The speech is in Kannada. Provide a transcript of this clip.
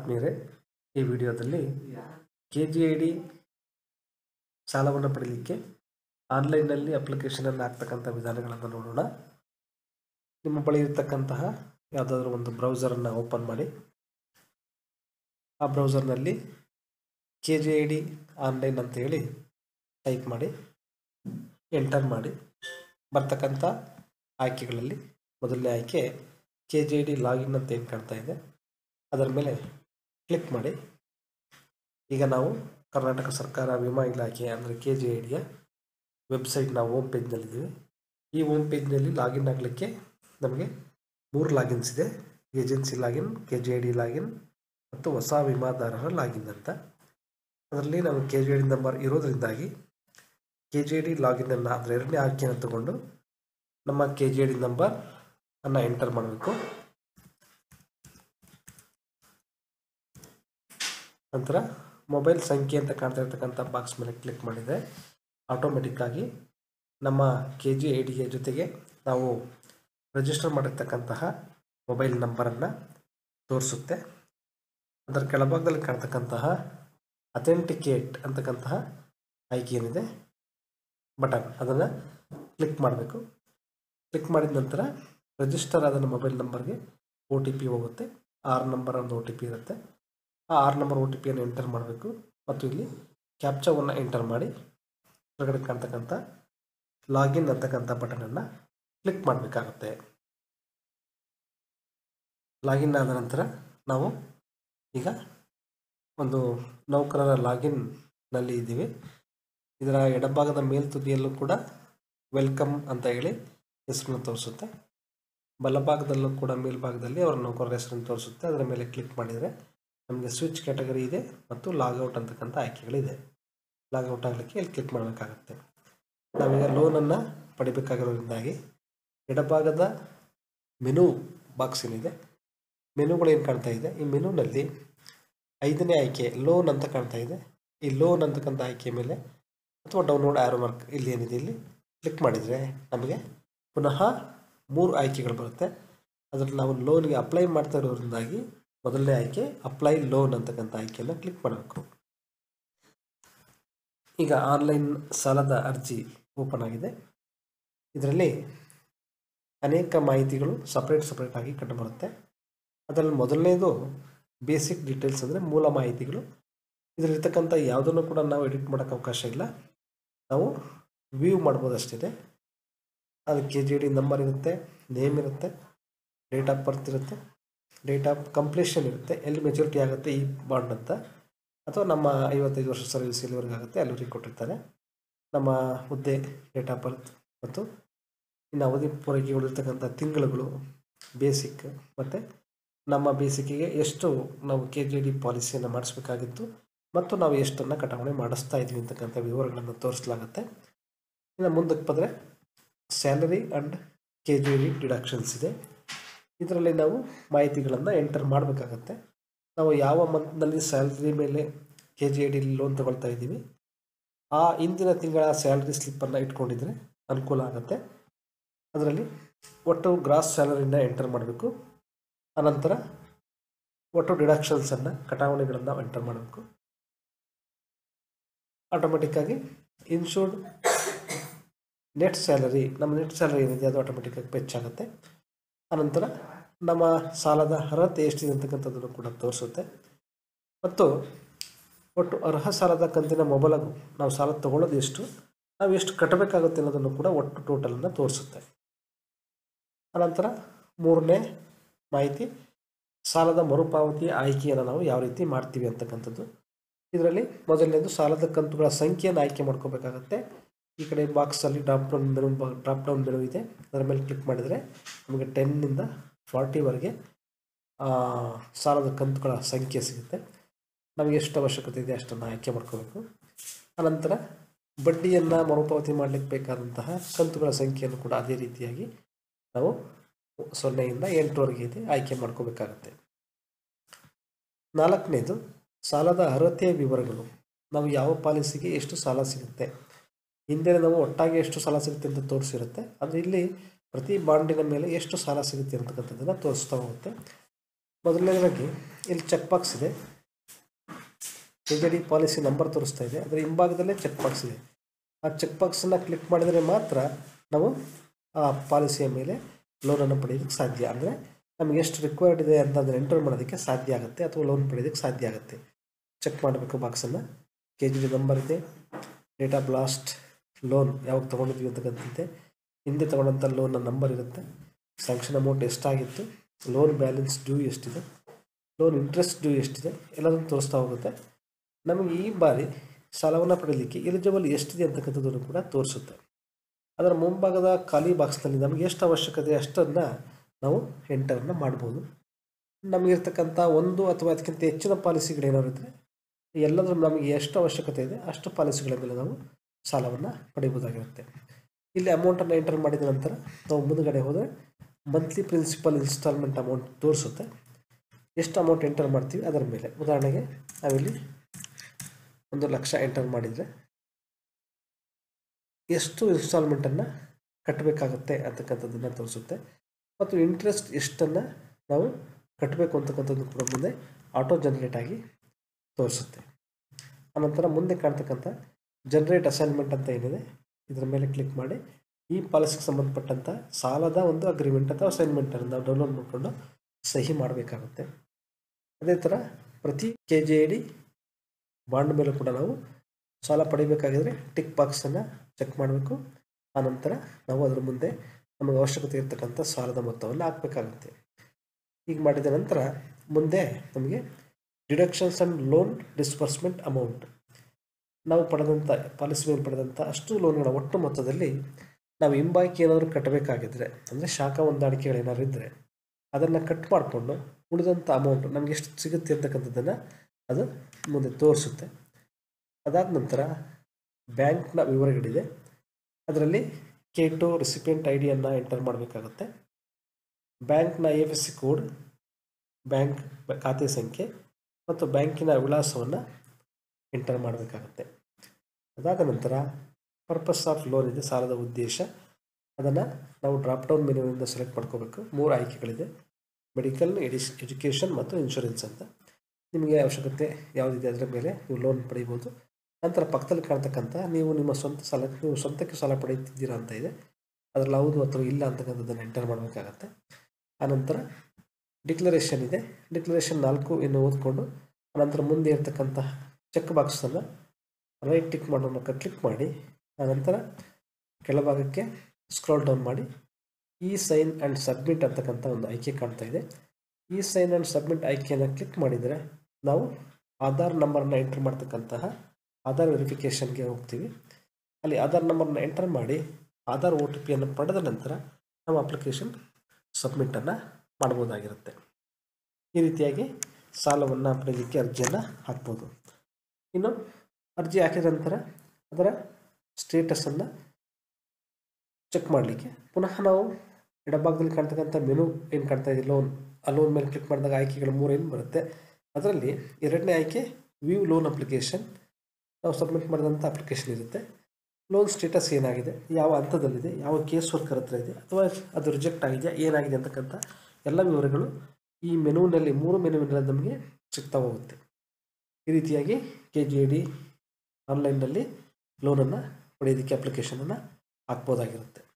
ಆತ್ಮೀಯರೇ ಈ ವಿಡಿಯೋದಲ್ಲಿ ಕೆ ಜಿ ಐ ಡಿ ಸಾಲವನ್ನು ಪಡೀಲಿಕ್ಕೆ ಆನ್ಲೈನ್ನಲ್ಲಿ ಅಪ್ಲಿಕೇಶನನ್ನು ಹಾಕ್ತಕ್ಕಂಥ ವಿಧಾನಗಳನ್ನು ನೋಡೋಣ ನಿಮ್ಮ ಬಳಿ ಇರತಕ್ಕಂತಹ ಯಾವುದಾದ್ರೂ ಒಂದು ಬ್ರೌಸರನ್ನು ಓಪನ್ ಮಾಡಿ ಆ ಬ್ರೌಸರ್ನಲ್ಲಿ K G I D online ಅಂತೇಳಿ ಟೈಪ್ ಮಾಡಿ ಎಂಟರ್ ಮಾಡಿ ಬರ್ತಕ್ಕಂಥ ಆಯ್ಕೆಗಳಲ್ಲಿ ಮೊದಲನೇ ಆಯ್ಕೆ K G I D login ಅಂತ ಏನು ಕಾಣ್ತಾ ಇದೆ ಅದರ ಮೇಲೆ ಕ್ಲಿಕ್ ಮಾಡಿ ಈಗ ನಾವು ಕರ್ನಾಟಕ ಸರ್ಕಾರ ವಿಮಾ ಇಲಾಖೆ ಅಂದರೆ ಕೆ ಜಿ ಐ ಡಿಯ ವೆಬ್ಸೈಟ್ನ ಹೋಮ್ ಪೇಜ್ನಲ್ಲಿದ್ದೀವಿ ಈ ಹೋಮ್ ಪೇಜ್ನಲ್ಲಿ ಲಾಗಿನ್ ಆಗಲಿಕ್ಕೆ ನಮಗೆ ಮೂರು ಲಾಗಿನ್ಸ್ ಇದೆ agency login K G I D login ಮತ್ತು ಹೊಸ ವಿಮಾದಾರರ ಲಾಗಿನ್ ಅಂತ ಅದರಲ್ಲಿ ನಾವು K G I D number ಇರೋದರಿಂದಾಗಿ ಕೆ ಜಿ ಐ ಡಿ ಲಾಗಿನನ್ನು ಅದರ ಎರಡನೇ ಆಯ್ಕೆಯನ್ನು ತಗೊಂಡು ನಮ್ಮ K G I D number ಅನ್ನು ಎಂಟರ್ ಮಾಡಬೇಕು ನಂತರ ಮೊಬೈಲ್ ಸಂಖ್ಯೆ ಅಂತ ಕಾಣ್ತಾ ಇರ್ತಕ್ಕಂಥ ಬಾಕ್ಸ್ ಮೇಲೆ ಕ್ಲಿಕ್ ಮಾಡಿದರೆ ಆಟೋಮೆಟಿಕ್ಕಾಗಿ ನಮ್ಮ ಕೆ ಜಿ ಐ ಡಿಯ ಜೊತೆಗೆ ನಾವು ರಿಜಿಸ್ಟರ್ ಮಾಡಿರ್ತಕ್ಕಂತಹ ಮೊಬೈಲ್ ನಂಬರನ್ನು ತೋರಿಸುತ್ತೆ ಅದರ ಕೆಳಭಾಗದಲ್ಲಿ ಕಾಣ್ತಕ್ಕಂತಹ ಅಥೆಂಟಿಕೇಟ್ ಅಂತಕ್ಕಂತಹ ಆಯ್ಕೆ ಏನಿದೆ ಬಟನ್ ಅದನ್ನು ಕ್ಲಿಕ್ ಮಾಡಬೇಕು ಕ್ಲಿಕ್ ಮಾಡಿದ ನಂತರ ರಿಜಿಸ್ಟರ್ ಆದ ಮೊಬೈಲ್ ನಂಬರ್ಗೆ ಒ ಟಿ ಪಿ ಹೋಗುತ್ತೆ ಆರು ನಂಬರ್ ಒಂದು ಒ ಟಿ ಪಿ ಇರುತ್ತೆ ಆ ಆರು ನಂಬರ್ ಒ ಟಿ ಪಿಯನ್ನು ಎಂಟರ್ ಮಾಡಬೇಕು ಮತ್ತು ಇಲ್ಲಿ ಕ್ಯಾಪ್ಚಾವನ್ನು ಎಂಟರ್ ಮಾಡಿ ಹೊರಗಡೆ ಕಾಣ್ತಕ್ಕಂಥ ಲಾಗಿನ್ ಅಂತಕ್ಕಂಥ ಬಟನನ್ನು ಕ್ಲಿಕ್ ಮಾಡಬೇಕಾಗುತ್ತೆ ಲಾಗಿನ್ ಆದ ನಂತರ ನಾವು ಈಗ ಒಂದು ನೌಕರರ ಲಾಗಿನ್ನಲ್ಲಿ ಇದ್ದೀವಿ ಇದರ ಎಡಭಾಗದ ಮೇಲ್ತುದಿಯಲ್ಲೂ ಕೂಡ ವೆಲ್ಕಮ್ ಅಂತ ಹೇಳಿ ಹೆಸರನ್ನು ತೋರಿಸುತ್ತೆ ಬಲಭಾಗದಲ್ಲೂ ಕೂಡ ಮೇಲ್ಭಾಗದಲ್ಲಿ ಅವರ ನೌಕರರ ಹೆಸರನ್ನು ತೋರಿಸುತ್ತೆ ಅದರ ಮೇಲೆ ಕ್ಲಿಕ್ ಮಾಡಿದರೆ ನಮಗೆ ಸ್ವಿಚ್ ಕ್ಯಾಟಗರಿ ಇದೆ ಮತ್ತು ಲಾಗೌಟ್ ಅಂತಕ್ಕಂಥ ಆಯ್ಕೆಗಳಿದೆ ಲಾಗೌಟ್ ಆಗಲಿಕ್ಕೆ ಇಲ್ಲಿ ಕ್ಲಿಕ್ ಮಾಡಬೇಕಾಗತ್ತೆ ನಾವೀಗ ಲೋನನ್ನು ಪಡಿಬೇಕಾಗಿರೋದ್ರಿಂದಾಗಿ ಎಡಭಾಗದ ಮೆನು ಬಾಕ್ಸ್ ಏನಿದೆ ಮೆನುಗಳು ಏನು ಕಾಣ್ತಾ ಇದೆ ಈ ಮೆನುನಲ್ಲಿ ಐದನೇ ಆಯ್ಕೆ ಲೋನ್ ಅಂತ ಕಾಣ್ತಾ ಇದೆ ಈ ಲೋನ್ ಅಂತಕ್ಕಂಥ ಆಯ್ಕೆ ಮೇಲೆ ಅಥವಾ ಡೌನ್ಲೋಡ್ ಆರೋ ಮಾರ್ಕ್ ಇಲ್ಲಿ ಏನಿದೆ ಇಲ್ಲಿ ಕ್ಲಿಕ್ ಮಾಡಿದರೆ ನಮಗೆ ಪುನಃ ಮೂರು ಆಯ್ಕೆಗಳು ಬರುತ್ತೆ ಅದರಲ್ಲಿ ನಾವು ಲೋನ್ಗೆ ಅಪ್ಲೈ ಮಾಡ್ತಾ ಇರೋದ್ರಿಂದಾಗಿ ಮೊದಲನೇ ಆಯ್ಕೆ ಅಪ್ಲೈ ಲೋನ್ ಅಂತಕ್ಕಂಥ ಆಯ್ಕೆಯನ್ನು ಕ್ಲಿಕ್ ಮಾಡಬೇಕು ಈಗ ಆನ್ಲೈನ್ ಸಾಲದ ಅರ್ಜಿ ಓಪನ್ ಆಗಿದೆ ಇದರಲ್ಲಿ ಅನೇಕ ಮಾಹಿತಿಗಳು ಸಪ್ರೇಟ್ ಸಪ್ರೇಟ್ ಆಗಿ ಕಂಡುಬರುತ್ತೆ ಅದರಲ್ಲಿ ಮೊದಲನೇದು ಬೇಸಿಕ್ ಡೀಟೇಲ್ಸ್ ಅಂದರೆ ಮೂಲ ಮಾಹಿತಿಗಳು ಇದರಲ್ಲಿರ್ತಕ್ಕಂಥ ಯಾವುದನ್ನು ಕೂಡ ನಾವು ಎಡಿಟ್ ಮಾಡೋಕ್ಕೆ ಅವಕಾಶ ಇಲ್ಲ ನಾವು ವ್ಯೂ ಮಾಡ್ಬೋದು ಅಷ್ಟಿದೆ ಅದು ಕೆ ಜಿ ಡಿ ನಂಬರ್ ಇರುತ್ತೆ ನೇಮ್ ಇರುತ್ತೆ ಡೇಟ್ ಆಫ್ ಬರ್ತ್ ಇರುತ್ತೆ ಡೇಟ್ ಆಫ್ ಕಂಪ್ಲೀಷನ್ ಇರುತ್ತೆ ಎಲ್ಲಿ ಮೆಚುರಿಟಿ ಆಗುತ್ತೆ ಈ ಬಾಂಡ್ ಅಂತ ಅಥವಾ ನಮ್ಮ ಐವತ್ತೈದು ವರ್ಷ ಸರ್ವಿಸ್ ಎಲ್ಲಿವರೆಗೆ ಆಗುತ್ತೆ ಅಲ್ಲಿವರೆಗೆ ಕೊಟ್ಟಿರ್ತಾರೆ ನಮ್ಮ ಹುದ್ದೆ ಡೇಟ್ ಆಫ್ ಬರ್ತ್ ಮತ್ತು ಇನ್ನು ಅವಧಿ ಪೂರೈಕೆಗಳಿರ್ತಕ್ಕಂಥ ತಿಂಗಳುಗಳು ಬೇಸಿಕ್ ಮತ್ತು ನಮ್ಮ ಬೇಸಿಕ್ಕಿಗೆ ಎಷ್ಟು ನಾವು ಕೆ ಜಿ ಡಿ ಪಾಲಿಸಿಯನ್ನು ಮಾಡಿಸ್ಬೇಕಾಗಿತ್ತು ಮತ್ತು ನಾವು ಎಷ್ಟನ್ನು ಕಟಾವಣೆ ಮಾಡಿಸ್ತಾ ಇದ್ವಿ ಅಂತಕ್ಕಂಥ ವಿವರಗಳನ್ನು ತೋರಿಸಲಾಗುತ್ತೆ ಇನ್ನು ಮುಂದಕ್ಕೆ ಬಂದರೆ salary and K G D deductions ಇದೆ ಇದರಲ್ಲಿ ನಾವು ಮಾಹಿತಿಗಳನ್ನು ಎಂಟರ್ ಮಾಡಬೇಕಾಗತ್ತೆ ನಾವು ಯಾವ ಮಂತ್ನಲ್ಲಿ ಸ್ಯಾಲ್ರಿ ಮೇಲೆ K G I D loan ತಗೊಳ್ತಾ ಇದ್ದೀವಿ ಆ ಇಂದಿನ ತಿಂಗಳ ಸ್ಯಾಲ್ರಿ ಸ್ಲಿಪ್ಪನ್ನು ಇಟ್ಕೊಂಡಿದ್ರೆ ಅನುಕೂಲ ಆಗುತ್ತೆ ಅದರಲ್ಲಿ ಒಟ್ಟು ಗ್ರಾಸ್ ಸ್ಯಾಲರಿನ ಎಂಟರ್ ಮಾಡಬೇಕು ಅನಂತರ ಒಟ್ಟು ಡಿಡಕ್ಷನ್ಸನ್ನು ಕಟಾವಣೆಗಳನ್ನು ಎಂಟರ್ ಮಾಡಬೇಕು ಆಟೋಮೆಟಿಕ್ಕಾಗಿ ಇನ್ಶೂರ್ಡ್ ನೆಟ್ ಸ್ಯಾಲರಿ ನಮ್ಮ ನೆಟ್ ಸ್ಯಾಲರಿ ಏನಿದೆ ಅದು ಆಟೋಮೆಟಿಕ್ಕಾಗಿ ಹೆಚ್ಚಾಗುತ್ತೆ ಅನಂತರ ನಮ್ಮ ಸಾಲದ ಅರ್ಹತೆ ಎಷ್ಟಿದೆ ಅಂತಕ್ಕಂಥದ್ದನ್ನು ಕೂಡ ತೋರಿಸುತ್ತೆ ಮತ್ತು ಒಟ್ಟು ಅರ್ಹ ಸಾಲದ ಕಂತಿನ ಮೊಬಲಗು ನಾವು ಸಾಲ ತಗೊಳ್ಳೋದು ಎಷ್ಟು ನಾವು ಎಷ್ಟು ಕಟ್ಟಬೇಕಾಗುತ್ತೆ ಅನ್ನೋದನ್ನು ಕೂಡ ಒಟ್ಟು ಟೋಟಲನ್ನು ತೋರಿಸುತ್ತೆ ಅನಂತರ ಮೂರನೇ ಮಾಹಿತಿ ಸಾಲದ ಮರುಪಾವತಿ ಆಯ್ಕೆಯನ್ನು ನಾವು ಯಾವ ರೀತಿ ಮಾಡ್ತೀವಿ ಅಂತಕ್ಕಂಥದ್ದು ಇದರಲ್ಲಿ ಮೊದಲನೇದು ಸಾಲದ ಕಂತುಗಳ ಸಂಖ್ಯೆಯನ್ನು ಆಯ್ಕೆ ಮಾಡ್ಕೋಬೇಕಾಗತ್ತೆ ಈ ಕಡೆ ಬಾಕ್ಸಲ್ಲಿ drop down menu drop down menu ಇದೆ ಅದರ ಮೇಲೆ ಕ್ಲಿಕ್ ಮಾಡಿದರೆ ನಮಗೆ ಟೆನ್ನಿಂದ ಫಾರ್ಟಿವರೆಗೆ ಸಾಲದ ಕಂತುಗಳ ಸಂಖ್ಯೆ ಸಿಗುತ್ತೆ ನಮಗೆ ಎಷ್ಟು ಅವಶ್ಯಕತೆ ಇದೆ ಅಷ್ಟನ್ನು ಆಯ್ಕೆ ಮಾಡ್ಕೋಬೇಕು ಅನಂತರ ಬಡ್ಡಿಯನ್ನು ಮರುಪಾವತಿ ಮಾಡಲಿಕ್ಕೆ ಬೇಕಾದಂತಹ ಕಂತುಗಳ ಸಂಖ್ಯೆಯನ್ನು ಕೂಡ ಅದೇ ರೀತಿಯಾಗಿ ನಾವು ಸೊನ್ನೆಯಿಂದ ಎಂಟರವರೆಗೆ ಇದೆ ಆಯ್ಕೆ ಮಾಡ್ಕೋಬೇಕಾಗತ್ತೆ ನಾಲ್ಕನೇದು ಸಾಲದ ಅರ್ಹತೆಯ ವಿವರಗಳು ನಾವು ಯಾವ ಪಾಲಿಸಿಗೆ ಎಷ್ಟು ಸಾಲ ಸಿಗುತ್ತೆ ಹಿಂದೆ ನಾವು ಒಟ್ಟಾಗಿ ಎಷ್ಟು ಸಾಲ ಸಿಗುತ್ತೆ ಅಂತ ತೋರಿಸಿರುತ್ತೆ ಅದು ಇಲ್ಲಿ ಪ್ರತಿ ಬಾಂಡಿನ ಮೇಲೆ ಎಷ್ಟು ಸಾಲ ಸಿಗುತ್ತೆ ಅಂತಕ್ಕಂಥದ್ದನ್ನು ತೋರಿಸ್ತಾ ಹೋಗುತ್ತೆ ಮೊದಲನೇದಾಗಿ ಇಲ್ಲಿ ಚೆಕ್ ಬಾಕ್ಸ್ ಇದೆ K J D policy number ತೋರಿಸ್ತಾ ಇದೆ ಅದರ ಹಿಂಭಾಗದಲ್ಲೇ ಚೆಕ್ ಬಾಕ್ಸ್ ಇದೆ ಆ ಚೆಕ್ ಬಾಕ್ಸನ್ನು ಕ್ಲಿಕ್ ಮಾಡಿದರೆ ಮಾತ್ರ ನಾವು ಆ ಪಾಲಿಸಿಯ ಮೇಲೆ ಲೋನನ್ನು ಪಡೆಯೋದಕ್ಕೆ ಸಾಧ್ಯ ಅಂದರೆ ನಮಗೆ ಎಷ್ಟು ರಿಕ್ವೈರ್ಡ್ ಇದೆ ಅಂತ ಅದನ್ನು ಎಂಟರ್ ಮಾಡೋದಕ್ಕೆ ಸಾಧ್ಯ ಆಗುತ್ತೆ ಅಥವಾ ಲೋನ್ ಪಡೆಯೋದಕ್ಕೆ ಸಾಧ್ಯ ಆಗುತ್ತೆ ಚೆಕ್ ಮಾಡಬೇಕು ಬಾಕ್ಸನ್ನು ಕೆ ಜಿ ಡಿ ನಂಬರ್ ಇದೆ ಡೇಟಾ ಬ್ಲಾಸ್ಟ್ ಲೋನ್ ಯಾವಾಗ ತೊಗೊಂಡಿದ್ವಿ ಅಂತಕ್ಕಂಥದ್ದೆ ಹಿಂದೆ ತೊಗೊಂಡಂಥ ಲೋನ್ನ ನಂಬರ್ ಇರುತ್ತೆ ಸ್ಯಾಂಕ್ಷನ್ ಅಮೌಂಟ್ ಎಷ್ಟಾಗಿತ್ತು ಲೋನ್ ಬ್ಯಾಲೆನ್ಸ್ ಡ್ಯೂ ಎಷ್ಟಿದೆ ಲೋನ್ ಇಂಟ್ರೆಸ್ಟ್ ಡ್ಯೂ ಎಷ್ಟಿದೆ ಎಲ್ಲದನ್ನು ತೋರಿಸ್ತಾ ಹೋಗುತ್ತೆ ನಮಗೆ ಈ ಬಾರಿ ಸಾಲವನ್ನು ಪಡೆಯಲಿಕ್ಕೆ ಎಲಿಜಿಬಲ್ ಎಷ್ಟಿದೆ ಅಂತಕ್ಕಂಥದ್ದನ್ನು ಕೂಡ ತೋರಿಸುತ್ತೆ ಅದರ ಮುಂಭಾಗದ ಖಾಲಿ ಬಾಕ್ಸ್ನಲ್ಲಿ ನಮಗೆ ಎಷ್ಟು ಅವಶ್ಯಕತೆ ಅಷ್ಟನ್ನು ನಾವು ಎಂಟರನ್ನು ಮಾಡ್ಬೋದು ನಮಗಿರ್ತಕ್ಕಂಥ ಒಂದು ಅಥವಾ ಅದಕ್ಕಿಂತ ಹೆಚ್ಚಿನ ಪಾಲಿಸಿಗಳು ಏನಾದ್ರು ಇದ್ದರೆ ಎಲ್ಲದರ ನಮಗೆ ಎಷ್ಟು ಅವಶ್ಯಕತೆ ಇದೆ ಅಷ್ಟು ಪಾಲಿಸಿಗಳ ಮೇಲೆ ನಾವು ಸಾಲವನ್ನು ಪಡೆಯಬಹುದಾಗಿರುತ್ತೆ ಇಲ್ಲಿ ಅಮೌಂಟನ್ನು ಎಂಟರ್ ಮಾಡಿದ ನಂತರ ನಾವು ಮುಂದುಗಡೆ ಹೋದರೆ ಮಂತ್ಲಿ ಪ್ರಿನ್ಸಿಪಲ್ ಇನ್ಸ್ಟಾಲ್ಮೆಂಟ್ ಅಮೌಂಟ್ ತೋರಿಸುತ್ತೆ ಎಷ್ಟು ಅಮೌಂಟ್ ಎಂಟರ್ ಮಾಡ್ತೀವಿ ಅದರ ಮೇಲೆ ಉದಾಹರಣೆಗೆ ನಾವಿಲ್ಲಿ ಒಂದು ಲಕ್ಷ ಎಂಟರ್ ಮಾಡಿದರೆ ಎಷ್ಟು ಇನ್ಸ್ಟಾಲ್ಮೆಂಟನ್ನು ಕಟ್ಟಬೇಕಾಗತ್ತೆ ಅಂತಕ್ಕಂಥದ್ದನ್ನು ತೋರಿಸುತ್ತೆ ಮತ್ತು ಇಂಟ್ರೆಸ್ಟ್ ಎಷ್ಟನ್ನು ನಾವು ಕಟ್ಟಬೇಕು ಅಂತಕ್ಕಂಥದ್ದು ಕೂಡ ಮುಂದೆ ಆಟೋ ಜನ್ರೇಟ್ ಆಗಿ ತೋರಿಸುತ್ತೆ ಆನಂತರ ಮುಂದೆ ಕಾಣ್ತಕ್ಕಂಥ ಜನ್ರೇಟ್ ಅಸೈನ್ಮೆಂಟ್ ಅಂತ ಏನಿದೆ ಇದರ ಮೇಲೆ ಕ್ಲಿಕ್ ಮಾಡಿ ಈ ಪಾಲಿಸಿಗೆ ಸಂಬಂಧಪಟ್ಟಂಥ ಸಾಲದ ಒಂದು ಅಗ್ರಿಮೆಂಟ್ ಅಥವಾ ಅಸೈನ್ಮೆಂಟನ್ನು ನಾವು ಡೌನ್ಲೋಡ್ ಮಾಡಿಕೊಂಡು ಸಹಿ ಮಾಡಬೇಕಾಗುತ್ತೆ ಅದೇ ಥರ ಪ್ರತಿ K G A D bond ಮೇಲೂ ಕೂಡ ನಾವು ಸಾಲ ಪಡಿಬೇಕಾಗಿದ್ರೆ ಟಿಕ್ ಬಾಕ್ಸನ್ನು ಚೆಕ್ ಮಾಡಬೇಕು ಆನಂತರ ನಾವು ಅದರ ಮುಂದೆ ನಮಗೆ ಅವಶ್ಯಕತೆ ಇರತಕ್ಕಂಥ ಸಾಲದ ಮೊತ್ತವನ್ನು ಹಾಕಬೇಕಾಗುತ್ತೆ ಹೀಗೆ ಮಾಡಿದ ನಂತರ ಮುಂದೆ ನಮಗೆ deductions and loan disbursement amount ನಾವು ಪಡೆದಂಥ ಪಾಲಿಸಿ ಮೇಲೆ ಪಡೆದಂಥ ಅಷ್ಟು ಲೋನ್ಗಳ ಒಟ್ಟು ಮೊತ್ತದಲ್ಲಿ ನಾವು ಹಿಂಬಾಕಿ ಏನಾದರೂ ಕಟ್ಟಬೇಕಾಗಿದ್ದರೆ ಅಂದರೆ ಶಾಖ ಹೊಂದಾಣಿಕೆಗಳು ಏನಾದ್ರು ಇದ್ದರೆ ಅದನ್ನು ಕಟ್ ಮಾಡಿಕೊಂಡು ಉಳಿದಂಥ ಅಮೌಂಟ್ ನಮಗೆ ಎಷ್ಟು ಸಿಗುತ್ತೆ ಅಂತಕ್ಕಂಥದ್ದನ್ನು ಅದು ಮುಂದೆ ತೋರಿಸುತ್ತೆ ಅದಾದ ನಂತರ ಬ್ಯಾಂಕ್ನ ವಿವರಗಳಿದೆ ಅದರಲ್ಲಿ ಕೆ ಟು ರಿಸಿಪಿಯೆಂಟ್ ಐ ಡಿಯನ್ನು ಎಂಟರ್ ಮಾಡಬೇಕಾಗುತ್ತೆ ಬ್ಯಾಂಕ್ನ I F S C code bank ಖಾತೆ ಸಂಖ್ಯೆ ಮತ್ತು ಬ್ಯಾಂಕಿನ ವಿಳಾಸವನ್ನು ಎಂಟರ್ ಮಾಡಬೇಕಾಗುತ್ತೆ ಅದಾದ ನಂತರ ಪರ್ಪಸ್ ಆಫ್ ಲೋನ್ ಇದೆ ಸಾಲದ ಉದ್ದೇಶ ಅದನ್ನು ನಾವು ಡ್ರಾಪ್ ಡೌನ್ ಮೆನುವಿನಿಂದ ಸೆಲೆಕ್ಟ್ ಮಾಡ್ಕೋಬೇಕು ಮೂರು ಆಯ್ಕೆಗಳಿದೆ ಮೆಡಿಕಲ್ ಎಡಿಸ್ ಎಜುಕೇಷನ್ ಮತ್ತು ಇನ್ಶೂರೆನ್ಸ್ ಅಂತ ನಿಮಗೆ ಅವಶ್ಯಕತೆ ಯಾವುದಿದೆ ಅದರ ಮೇಲೆ ನೀವು ಲೋನ್ ಪಡಿಬೋದು ನಂತರ ಪಕ್ಕದಲ್ಲಿ ಕಾಣ್ತಕ್ಕಂಥ ನೀವು ನಿಮ್ಮ ಸ್ವಂತ ಸಾಲ ನೀವು ಸ್ವಂತಕ್ಕೆ ಸಾಲ ಪಡೆಯುತ್ತಿದ್ದೀರಾ ಅಂತ ಇದೆ ಅದರಲ್ಲಿ ಹೌದು ಅಥವಾ ಇಲ್ಲ ಅಂತಕ್ಕಂಥದ್ದನ್ನು ಎಂಟರ್ ಮಾಡಬೇಕಾಗತ್ತೆ ಆನಂತರ ಡಿಕ್ಲರೇಷನ್ ಇದೆ ಡಿಕ್ಲರೇಷನ್ ನಾಲ್ಕು ಇನ್ನು ಓದ್ಕೊಂಡು ಆನಂತರ ಮುಂದೆ ಇರತಕ್ಕಂಥ ಚೆಕ್ ಬಾಕ್ಸನ್ನು ರೈಟ್ ಟಿಕ್ ಮಾಡೋ ಮೂಲಕ ಕ್ಲಿಕ್ ಮಾಡಿ ಆನಂತರ ಕೆಳಭಾಗಕ್ಕೆ ಸ್ಕ್ರೋಲ್ ಡೌನ್ ಮಾಡಿ ಈ ಸೈನ್ ಆ್ಯಂಡ್ ಸಬ್ಮಿಟ್ ಅಂತಕ್ಕಂಥ ಒಂದು ಆಯ್ಕೆ ಕಾಣ್ತಾ ಇದೆ ಈ ಸೈನ್ ಆ್ಯಂಡ್ ಸಬ್ಮಿಟ್ ಆಯ್ಕೆಯನ್ನು ಕ್ಲಿಕ್ ಮಾಡಿದರೆ ನಾವು ಆಧಾರ್ ನಂಬರನ್ನು ಎಂಟರ್ ಮಾಡ್ತಕ್ಕಂತಹ ಆಧಾರ್ ವೆರಿಫಿಕೇಷನ್ಗೆ ಹೋಗ್ತೀವಿ ಅಲ್ಲಿ ಆಧಾರ್ ನಂಬರ್ನ ಎಂಟರ್ ಮಾಡಿ ಆಧಾರ್ ಒ ಟಿ ಪಿಯನ್ನು ಪಡೆದ ನಂತರ ನಮ್ಮ ಅಪ್ಲಿಕೇಶನ್ ಸಬ್ಮಿಟನ್ನು ಮಾಡ್ಬೋದಾಗಿರುತ್ತೆ ಈ ರೀತಿಯಾಗಿ ಸಾಲವನ್ನು ಪಡೆಯಲಿಕ್ಕೆ ಅರ್ಜಿಯನ್ನು ಹಾಕ್ಬೋದು ಇನ್ನು ಅರ್ಜಿ ಹಾಕಿದ ನಂತರ ಅದರ ಸ್ಟೇಟಸನ್ನು ಚೆಕ್ ಮಾಡಲಿಕ್ಕೆ ಪುನಃ ನಾವು ಎಡಭಾಗದಲ್ಲಿ ಕಾಣ್ತಕ್ಕಂಥ ಮೆನು ಏನು ಕಾಣ್ತಾ ಇದೆ ಲೋನ್ ಆ ಲೋನ್ ಮೇಲೆ ಕ್ಲಿಕ್ ಮಾಡಿದಾಗ ಆಯ್ಕೆಗಳು ಮೂರು ಏನು ಬರುತ್ತೆ ಅದರಲ್ಲಿ ಎರಡನೇ ಆಯ್ಕೆ ವ್ಯೂ ಲೋನ್ ಅಪ್ಲಿಕೇಶನ್ ನಾವು ಸಬ್ಮಿಟ್ ಮಾಡಿದಂಥ ಅಪ್ಲಿಕೇಶನ್ ಇರುತ್ತೆ ಲೋನ್ ಸ್ಟೇಟಸ್ ಏನಾಗಿದೆ ಯಾವ ಹಂತದಲ್ಲಿದೆ ಯಾವ ಕೇಸ್ ವರ್ಕರ್ ಹತ್ರ ಇದೆ ಅಥವಾ ಅದು ರಿಜೆಕ್ಟ್ ಆಗಿದೆಯಾ ಏನಾಗಿದೆ ಅಂತಕ್ಕಂಥ ಎಲ್ಲ ವಿವರಗಳು ಈ ಮೆನುವಿನಲ್ಲಿ ಮೂರು ಮೆನುವಿನಲ್ಲಿ ನಮಗೆ ಸಿಗ್ತಾ ಹೋಗುತ್ತೆ ಈ ರೀತಿಯಾಗಿ ಕೆ ಜಿ ಎ ಡಿ ಆನ್ಲೈನ್ನಲ್ಲಿ ಲೋನನ್ನು ಪಡೆಯೋದಕ್ಕೆ ಅಪ್ಲಿಕೇಶನನ್ನು ಹಾಕ್ಬೋದಾಗಿರುತ್ತೆ